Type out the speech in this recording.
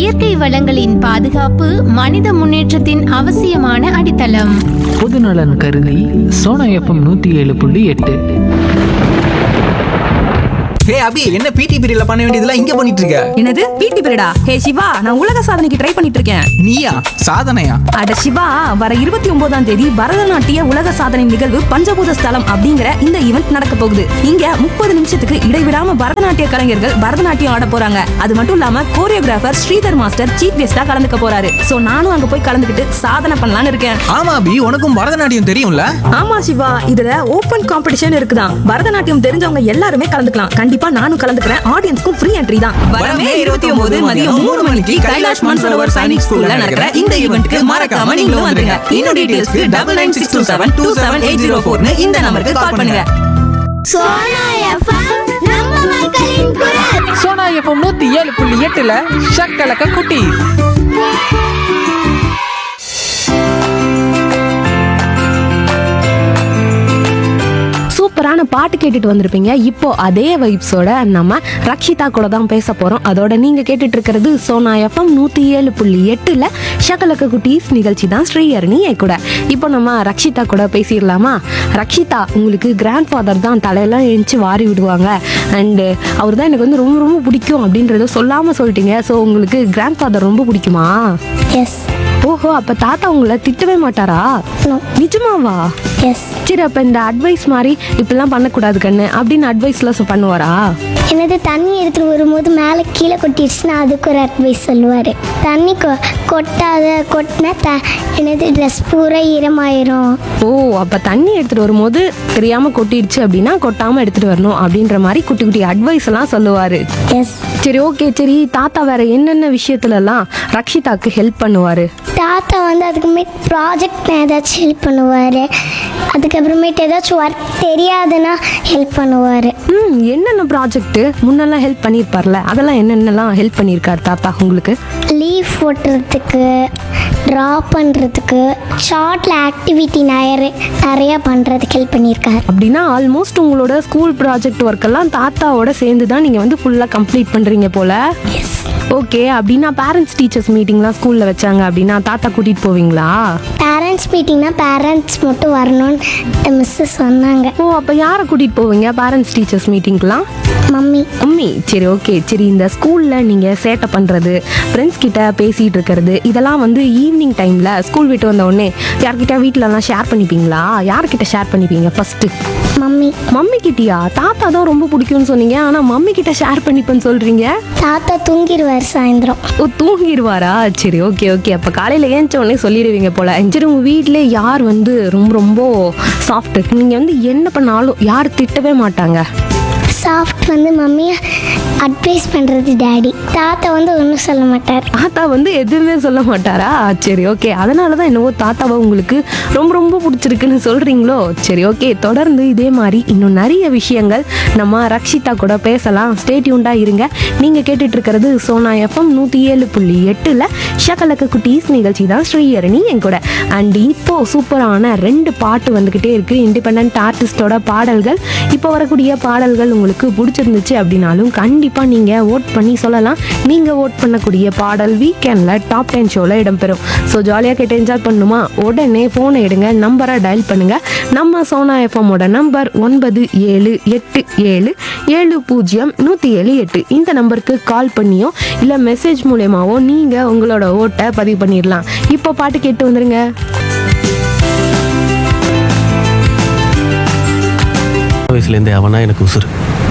இயற்கை வளங்களின் பாதுகாப்பு மனித முன்னேற்றத்தின் அவசியமான அடித்தளம் பொதுநலன் கருதி சோனா எஃப்எம் நூற்றி ஏழு புள்ளி எட்டு ஹே அபி என்ன பிடி பீரியட்ல பண்ண வேண்டியதெல்லாம் இங்க பண்ணிட்டு இருக்க என்னது பிடி பீரியடா ஹே சிவா நான் உலக சாதனைக்கு ட்ரை பண்ணிட்டு இருக்கேன் நீயா சாதனையா அட சிவா வர இருபத்தி ஒன்பதாம் தேதி பரதநாட்டிய உலக சாதனை நிகழ்வு பஞ்சபூத ஸ்தலம் அப்படிங்கிற இந்த ஈவெண்ட் நடக்க போகுது இங்க முப்பது நிமிஷத்துக்கு இடைவிடாம பரதநாட்டிய கலைஞர்கள் பரதநாட்டியம் ஆட போறாங்க அது மட்டும் இல்லாம கோரியோகிராஃபர் ஸ்ரீதர் மாஸ்டர் சீஃப் கெஸ்டா கலந்துக்க போறாரு சோ நானும் அங்க போய் கலந்துக்கிட்டு சாதனை பண்ணலாம்னு இருக்கேன் ஆமா அபி உனக்கும் பரதநாட்டியம் தெரியும்ல ஆமா சிவா இதுல ஓபன் காம்படிஷன் இருக்குதான் பரதநாட்டியம் தெரிஞ்சவங்க எல்லாருமே கலந்துக்கலாம் கண்டிப்பா நானும் கலந்துக்கிறேன் ஆடியன்ஸ்க்கும் ஃப்ரீ என்ட்ரி தான் வரமே இருபத்தி ஒன்பது மதியம் மூணு மணிக்கு கைலாஷ் மான்சரோவர் சைனிக் ஸ்கூல்ல நடக்கிற இந்த ஈவெண்ட்க்கு மறக்காம நீங்களும் வந்துருங்க இன்னும் டீடைல்ஸ்க்கு double nine six two seven two seven eight zero ஃபோர்னு இந்த நம்பருக்கு கால் பண்ணுங்க சோனா எஃப்எம் நம்ம மக்களின் குரல் சோனா எஃப்எம் நூற்றி ஏழு புள்ளி எட்டில் ஷக்கலக்க குட்டி சூப்பரான பாட்டு கேட்டுட்டு வந்திருப்பீங்க இப்போ அதே வைப்ஸோட நம்ம ரக்ஷிதா கூட தான் பேச போறோம் அதோட நீங்க கேட்டுட்டு இருக்கிறது சோனா எஃப்எம் நூத்தி ஏழு புள்ளி எட்டுல ஷகலக்க குட்டீஸ் நிகழ்ச்சி தான் ஸ்ரீஹரணி என் கூட இப்போ நம்ம ரக்ஷிதா கூட பேசிடலாமா ரக்ஷிதா உங்களுக்கு கிராண்ட் ஃபாதர் தான் தலையெல்லாம் எழுந்துச்சு வாரி விடுவாங்க அண்டு அவர் தான் எனக்கு வந்து ரொம்ப ரொம்ப பிடிக்கும் அப்படின்றத சொல்லாம சொல்லிட்டீங்க ஸோ உங்களுக்கு கிராண்ட் ஃபாதர் ரொம்ப பிடிக்குமா எஸ் ஓஹோ அப்ப தாத்தா உங்களை திட்டவே மாட்டாரா No. நிஜமாவா எஸ் சரி அப்ப இந்த அட்வைஸ் மாதிரி இப்படிலாம் பண்ணக்கூடாது கண்ணு அப்படின்னு அட்வைஸ்லாம் பண்ணுவாரா எனது தண்ணி எடுத்துட்டு வரும்போது மேலே கீழே கொட்டிடுச்சுன்னா அதுக்கு ஒரு அட்வைஸ் சொல்லுவார் தண்ணி கொ கொட்டாத கொட்டினா த எனது ட்ரெஸ் பூரா ஈரமாயிரும் ஓ அப்ப தண்ணி எடுத்துட்டு வரும்போது தெரியாம கொட்டிடுச்சு அப்படின்னா கொட்டாம எடுத்துட்டு வரணும் அப்படின்ற மாதிரி குட்டி குட்டி அட்வைஸ் எல்லாம் சொல்லுவாரு எஸ் சரி ஓகே சரி தாத்தா வேற என்னென்ன விஷயத்துலலாம் ரக்ஷிதாக்கு ஹெல்ப் பண்ணுவாரு தாத்தா வந்து அதுக்குமேட் ப்ராஜெக்ட் ஏதாச்சும் ஹெல்ப் பண்ணுவார் அதுக்கப்புறமேட்டு ஏதாச்சும் ஒர்க் தெரியாதுன்னா ஹெல்ப் பண்ணுவார் ம் என்னென்ன ப்ராஜெக்ட் முன்னெல்லாம் ஹெல்ப் பண்ணியிருப்பார்ல அதெல்லாம் என்னென்னலாம் ஹெல்ப் பண்ணியிருக்காரு தாத்தா உங்களுக்கு லீவ் போட்டுறதுக்கு ட்ரா பண்ணுறதுக்கு ஷார்ட்டில் ஆக்டிவிட்டி நிறைய நிறையா பண்ணுறதுக்கு ஹெல்ப் பண்ணியிருக்காரு அப்படின்னா ஆல்மோஸ்ட் உங்களோட ஸ்கூல் ப்ராஜெக்ட் ஒர்க் எல்லாம் தாத்தாவோட சேர்ந்து தான் நீங்கள் வந்து ஃபுல்லாக கம்ப்ளீட் பண்ணுறீங்க போல எஸ் ஓகே அப்படின்னா பேரண்ட்ஸ் டீச்சர்ஸ் மீட்டிங்லாம் ஸ்கூலில் வச்சாங்க அப்படின்னா தாத்தா கூட்டிகிட்டு போவீங்களா பேரண்ட்ஸ் மீட்டிங்னா பேரண்ட்ஸ் மட்டும் வரணும்னு மிஸ்ஸு சொன்னாங்க ஓ அப்போ யாரை கூட்டிகிட்டு போவீங்க பேரண்ட்ஸ் டீச்சர்ஸ் மீட்டிங்க்கெலாம் மம்மி மம்மி சரி ஓகே சரி இந்த ஸ்கூலில் நீங்கள் சேட்டை பண்ணுறது ஃப்ரெண்ட்ஸ் கிட்ட பேசிகிட்டு இருக்கிறது இதெல்லாம் வந்து ஈவினிங் டைமில் ஸ்கூல் விட்டு வந்த உடனே யார்கிட்ட வீட்டிலலாம் ஷேர் பண்ணிப்பீங்களா யார்கிட்ட ஷேர் பண்ணிப்பீங்க ஃபஸ்ட்டு மம்மி மம்மி கிட்டயா தாத்தா தான் ரொம்ப பிடிக்கும்னு சொன்னீங்க ஆனால் மம்மி கிட்ட ஷேர் பண்ணிப்பேன்னு சொல்கிறீங்க தாத்தா தூங்கிடுவார் சாயந்தரம் ஓ தூங்கிடுவாரா சரி ஓகே ஓகே அப்போ காலையில் ஏஞ்ச உடனே சொல்லிடுவீங்க போல சரி உங்கள் வீட்டிலே யார் வந்து ரொம்ப ரொம்ப சாஃப்ட் நீங்கள் வந்து என்ன பண்ணாலும் யார் திட்டவே மாட்டாங்க சாஃப்ட் வந்து மம்மி அட்வைஸ் பண்ணுறது டேடி தாத்தா வந்து ஒன்றும் சொல்ல மாட்டார் தாத்தா வந்து எதுவுமே சொல்ல மாட்டாரா சரி ஓகே அதனால தான் என்னவோ தாத்தாவை உங்களுக்கு ரொம்ப ரொம்ப பிடிச்சிருக்குன்னு சொல்கிறீங்களோ சரி ஓகே தொடர்ந்து இதே மாதிரி இன்னும் நிறைய விஷயங்கள் நம்ம ரக்ஷிதா கூட பேசலாம் ஸ்டேட்யூண்டாக இருங்க நீங்கள் கேட்டுட்டு இருக்கிறது சோனா எஃப்எம் நூற்றி ஏழு புள்ளி எட்டில் ஷகலக்க குட்டீஸ் நிகழ்ச்சி தான் ஸ்ரீஹரணி என் கூட அண்ட் இப்போ சூப்பரான ரெண்டு பாட்டு வந்துக்கிட்டே இருக்குது இண்டிபெண்ட் ஆர்டிஸ்டோட பாடல்கள் இப்போ வரக்கூடிய பாடல்கள் உங்களுக்கு பிடிச்சிருந்துச்சு அப்படின்னாலும் கண்டிப்பாக நீங்கள் ஓட் பண்ணி சொல்லலாம் நீங்கள் ஓட் பண்ணக்கூடிய பாடல் வீக்கெண்டில் டாப் டென் ஷோவில் இடம்பெறும் ஸோ ஜாலியாக கேட்டு என்ஜாய் பண்ணணுமா உடனே ஃபோனை எடுங்க நம்பரை டயல் பண்ணுங்கள் நம்ம சோனா எஃப்எம்மோட நம்பர் ஒன்பது ஏழு எட்டு ஏழு ஏழு பூஜ்ஜியம் நூற்றி ஏழு எட்டு இந்த நம்பருக்கு கால் பண்ணியோ இல்லை மெசேஜ் மூலயமாவோ நீங்கள் உங்களோட ஓட்டை பதிவு பண்ணிடலாம் இப்போ பாட்டு கேட்டு வந்துருங்க வயசுலேருந்தே அவனா எனக்கு உசுறு